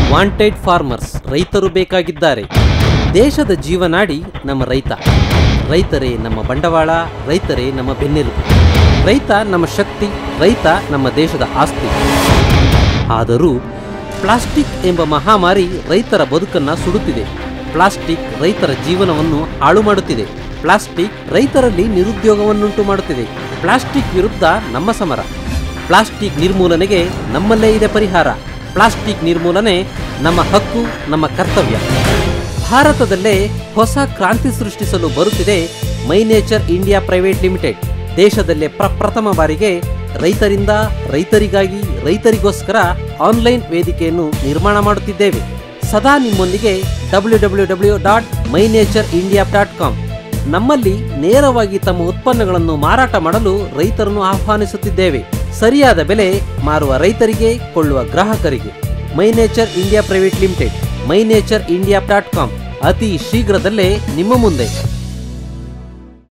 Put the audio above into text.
wanted farmers ರೈತರು ಬೇಕಾಗಿದ್ದಾರೆ ದೇಶದ ಜೀವನಾಡಿ ನಮ್ಮ ರೈತ ರೈತರೇ ನಮ್ಮ ಬಂಡವಾಳ ರೈತರೇ ನಮ್ಮ ಬೆನ್ನೆಲುಬು ರೈತ ನಮ್ಮ ಶಕ್ತಿ ರೈತ ನಮ್ಮ ದೇಶದ ಆಸ್ತಿ ಆದರೂ ಪ್ಲಾಸ್ಟಿಕ್ ಎಂಬ ಮಹಾಮಾರಿ ರೈತರ ಬದುಕನ್ನ ಸುಡುತ್ತಿದೆ ಪ್ಲಾಸ್ಟಿಕ್ ರೈತರ ಜೀವನವನ್ನು ಹಾಳು ಮಾಡುತ್ತಿದೆ ಪ್ಲಾಸ್ಟಿಕ್ ರೈತರಲ್ಲಿ ನಿರುದ್ಯೋಗವನ್ನುಂಟು ಮಾಡುತ್ತಿದೆ ಪ್ಲಾಸ್ಟಿಕ್ ವಿರುದ್ಧ ನಮ್ಮ ಸಮರ ಪ್ಲಾಸ್ಟಿಕ್ ನಿರ್ಮೂಲನೆಗೆ ನಮ್ಮಲ್ಲೇ ಇದೆ ಪರಿಹಾರ ಪ್ಲಾಸ್ಟಿಕ್ ನಿರ್ಮೂಲನೆ ನಮ್ಮ ಹಕ್ಕು ನಮ್ಮ ಕರ್ತವ್ಯ ಭಾರತದಲ್ಲೇ ಹೊಸ ಕ್ರಾಂತಿ ಸೃಷ್ಟಿಸಲು ಬರುತ್ತಿದೆ my nature India private limited ದೇಶದಲ್ಲೇ ಪ್ರಪ್ರಥಮ ಬಾರಿಗೆ ರೈತರಿಂದ ರೈತರಿಗಾಗಿ ರೈತರಿಗೋಸ್ಕರ ಆನ್ಲೈನ್ ವೇದಿಕೆಯನ್ನು ನಿರ್ಮಾಣ ಮಾಡುತ್ತಿದ್ದೇವೆ ಸದಾ ನಿಮ್ಮೊಂದಿಗೆ W W W dot my nature India dot com ನಮ್ಮಲ್ಲಿ ನೇರವಾಗಿ ತಮ್ಮ ಉತ್ಪನ್ನಗಳನ್ನು ಮಾರಾಟ ಮಾಡಲು ರೈತರನ್ನು ಆಹ್ವಾನಿಸುತ್ತಿದ್ದೇವೆ ಸರಿಯಾದ ಬೆಲೆ ಮಾರುವ ರೈತರಿಗೆ ಕೊಳ್ಳುವ ಗ್ರಾಹಕರಿಗೆ my nature India private limited my nature India dot com ಅತಿ ಶೀಘ್ರದಲ್ಲೇ ನಿಮ್ಮ ಮುಂದೆ